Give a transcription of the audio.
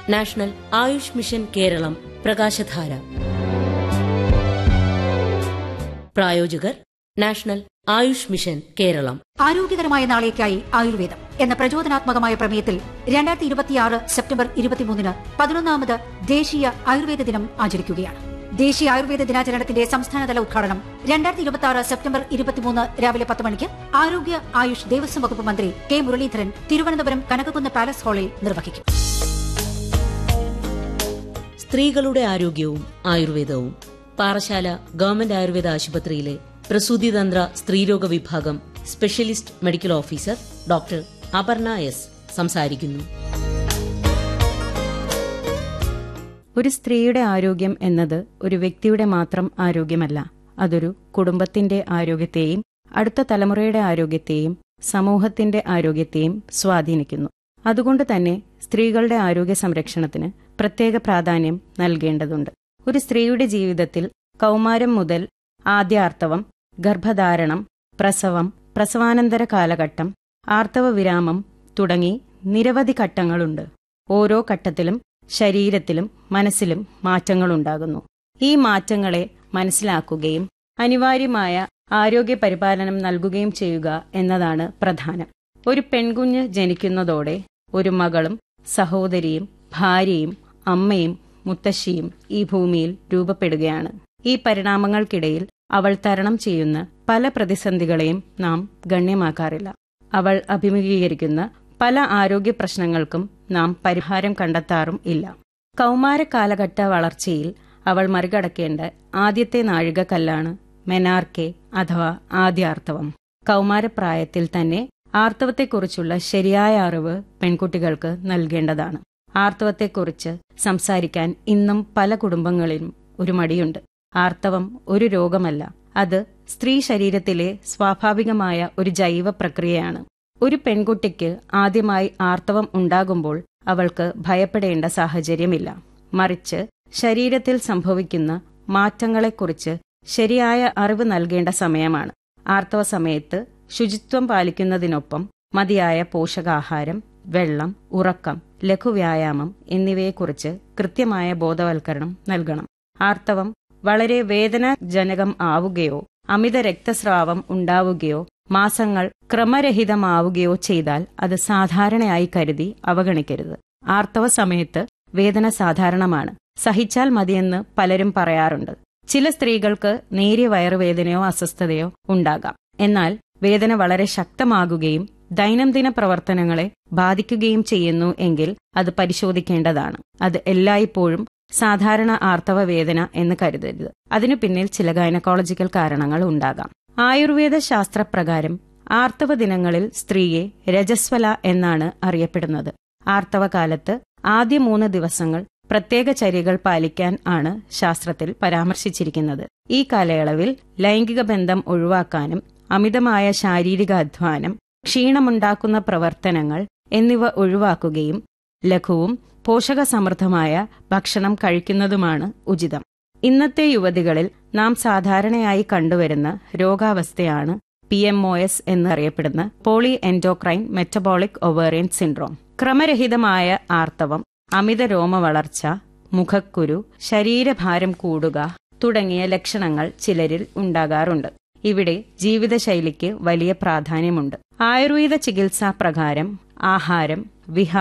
national Ayush mission Keralam പ്രകാശധാര പ്രായോജകർ national Ayush mission Keralam ആരോഗ്യകരമായ നാളേക്കായി ആയുർവേദം എന്ന പ്രചോദനാത്മകമായ പ്രമേയത്തിൽ രണ്ടായിരത്തി ഇരുപത്തിയാറ് സെപ്റ്റംബർ ഇരുപത്തിമൂന്നിന് പതിനൊന്നാമത് ദേശീയ ആയുർവേദ ദിനം ആചരിക്കുകയാണ് ദേശീയ ആയുർവേദ ദിനാചരണത്തിന്റെ സംസ്ഥാനതല ഉദ്ഘാടനം രണ്ടായിരത്തി ഇരുപത്തി ആറ് സെപ്റ്റംബർ ഇരുപത്തിമൂന്ന് രാവിലെ പത്ത് മണിക്ക് ആരോഗ്യ ആയുഷ് ദേവസ്വം വകുപ്പ് മന്ത്രി കെ മുരളീധരൻ തിരുവനന്തപുരം കനകക്കുന്ന് പാലസ് ഹാളിൽ നിർവഹിക്കും സ്ത്രീകളുടെ ആരോഗ്യവും ആയുർവേദവും പാറശാല ഗവൺമെന്റ് ആയുർവേദ ആശുപത്രിയിലെ പ്രസൂതിതന്ത്ര സ്ത്രീരോഗ വിഭാഗം specialist medical officer doctor Aparna S സംസാരിക്കുന്നു ഒരു സ്ത്രീയുടെ ആരോഗ്യം എന്നത് ഒരു വ്യക്തിയുടെ മാത്രം ആരോഗ്യമല്ല അതൊരു കുടുംബത്തിന്റെ ആരോഗ്യത്തെയും അടുത്ത തലമുറയുടെ ആരോഗ്യത്തെയും സമൂഹത്തിന്റെ ആരോഗ്യത്തെയും സ്വാധീനിക്കുന്നു അതുകൊണ്ട് തന്നെ സ്ത്രീകളുടെ ആരോഗ്യ സംരക്ഷണത്തിന് പ്രത്യേക പ്രാധാന്യം നൽകേണ്ടതുണ്ട് ഒരു സ്ത്രീയുടെ ജീവിതത്തിൽ കൗമാരം മുതൽ ആദ്യാർത്തവം ഗർഭധാരണം പ്രസവം പ്രസവാനന്തര കാലഘട്ടം ആർത്തവ വിരാമം തുടങ്ങി നിരവധി ഘട്ടങ്ങളുണ്ട് ഓരോ ഘട്ടത്തിലും ശരീരത്തിലും മനസ്സിലും മാറ്റങ്ങളുണ്ടാകുന്നു ഈ മാറ്റങ്ങളെ മനസ്സിലാക്കുകയും അനിവാര്യമായ ആരോഗ്യ പരിപാലനം നൽകുകയും ചെയ്യുക എന്നതാണ് പ്രധാനം ഒരു പെൺകുഞ്ഞ് ജനിക്കുന്നതോടെ ഒരു മകളും സഹോദരിയും ഭാര്യയും അമ്മയും മുത്തശ്ശിയും ഈ ഭൂമിയിൽ രൂപപ്പെടുകയാണ് ഈ പരിണാമങ്ങൾക്കിടയിൽ അവൾ തരണം ചെയ്യുന്ന പല പ്രതിസന്ധികളെയും നാം ഗണ്യമാക്കാറില്ല അവൾ അഭിമുഖീകരിക്കുന്ന പല ആരോഗ്യ പ്രശ്നങ്ങൾക്കും നാം പരിഹാരം കണ്ടെത്താറും ഇല്ല കൗമാര കാലഘട്ട വളർച്ചയിൽ അവൾ മറികടക്കേണ്ട ആദ്യത്തെ നാഴികക്കല്ലാണ് മെനാർക്കെ അഥവാ ആദ്യാർത്തവം കൗമാരപ്രായത്തിൽ തന്നെ ആർത്തവത്തെക്കുറിച്ചുള്ള ശരിയായ അറിവ് പെൺകുട്ടികൾക്ക് നൽകേണ്ടതാണ് ആർത്തവത്തെക്കുറിച്ച് സംസാരിക്കാൻ ഇന്നും പല കുടുംബങ്ങളിലും ഒരു മടിയുണ്ട് ആർത്തവം ഒരു രോഗമല്ല അത് സ്ത്രീ ശരീരത്തിലെ സ്വാഭാവികമായ ഒരു ജൈവ പ്രക്രിയയാണ് ഒരു പെൺകുട്ടിക്ക് ആദ്യമായി ആർത്തവം ഉണ്ടാകുമ്പോൾ അവൾക്ക് ഭയപ്പെടേണ്ട സാഹചര്യമില്ല മറിച്ച് ശരീരത്തിൽ സംഭവിക്കുന്ന മാറ്റങ്ങളെക്കുറിച്ച് ശരിയായ അറിവ് നൽകേണ്ട സമയമാണ് ആർത്തവ സമയത്ത് ശുചിത്വം പാലിക്കുന്നതിനൊപ്പം മതിയായ പോഷകാഹാരം വെള്ളം ഉറക്കം ലഘുവ്യായാമം എന്നിവയെക്കുറിച്ച് കൃത്യമായ ബോധവൽക്കരണം നൽകണം ആർത്തവം വളരെ വേദനാജനകം ആവുകയോ അമിത രക്തസ്രാവം ഉണ്ടാവുകയോ മാസങ്ങൾ ക്രമരഹിതമാവുകയോ ചെയ്താൽ അത് സാധാരണയായി കരുതി അവഗണിക്കരുത് ആർത്തവ സമയത്ത് വേദന സാധാരണമാണ് സഹിച്ചാൽ മതിയെന്ന് പലരും പറയാറുണ്ട് ചില സ്ത്രീകൾക്ക് നേരിയ വയറുവേദനയോ അസ്വസ്ഥതയോ ഉണ്ടാകാം എന്നാൽ വേദന വളരെ ശക്തമാകുകയും ദൈനംദിന പ്രവർത്തനങ്ങളെ ബാധിക്കുകയും ചെയ്യുന്നു എങ്കിൽ അത് പരിശോധിക്കേണ്ടതാണ് അത് എല്ലായ്പ്പോഴും സാധാരണ ആർത്തവ വേദന എന്ന് കരുതരുത് അതിനു പിന്നിൽ ചില ഗൈനക്കോളജിക്കൽ കാരണങ്ങൾ ഉണ്ടാകാം ആയുർവേദ ശാസ്ത്രപ്രകാരം ആർത്തവ ദിനങ്ങളിൽ സ്ത്രീയെ രജസ്വല എന്നാണ് അറിയപ്പെടുന്നത് ആർത്തവകാലത്ത് ആദ്യ മൂന്ന് ദിവസങ്ങൾ പ്രത്യേക ചര്യകൾ പാലിക്കാൻ ആണ് ശാസ്ത്രത്തിൽ പരാമർശിച്ചിരിക്കുന്നത് ഈ കാലയളവിൽ ലൈംഗിക ബന്ധം ഒഴിവാക്കാനും അമിതമായ ശാരീരിക അധ്വാനം ക്ഷീണമുണ്ടാക്കുന്ന പ്രവർത്തനങ്ങൾ എന്നിവ ഒഴിവാക്കുകയും ലഘുവും പോഷകസമൃദ്ധമായ ഭക്ഷണം കഴിക്കുന്നതുമാണ് ഉചിതം ഇന്നത്തെ യുവതികളിൽ നാം സാധാരണയായി കണ്ടുവരുന്ന രോഗാവസ്ഥയാണ് പി എം ഒ എസ് എന്നറിയപ്പെടുന്ന poly endocrine metabolic ovarian syndrome ക്രമരഹിതമായ ആർത്തവം അമിത രോമ വളർച്ച മുഖക്കുരു ശരീരഭാരം കൂടുക തുടങ്ങിയ ലക്ഷണങ്ങൾ ചിലരിൽ ഉണ്ടാകാറുണ്ട് ഇവിടെ ജീവിതശൈലിക്ക് വലിയ പ്രാധാന്യമുണ്ട് ആയുർവേദ ചികിത്സാ പ്രകാരം ആഹാരം വിഹാരം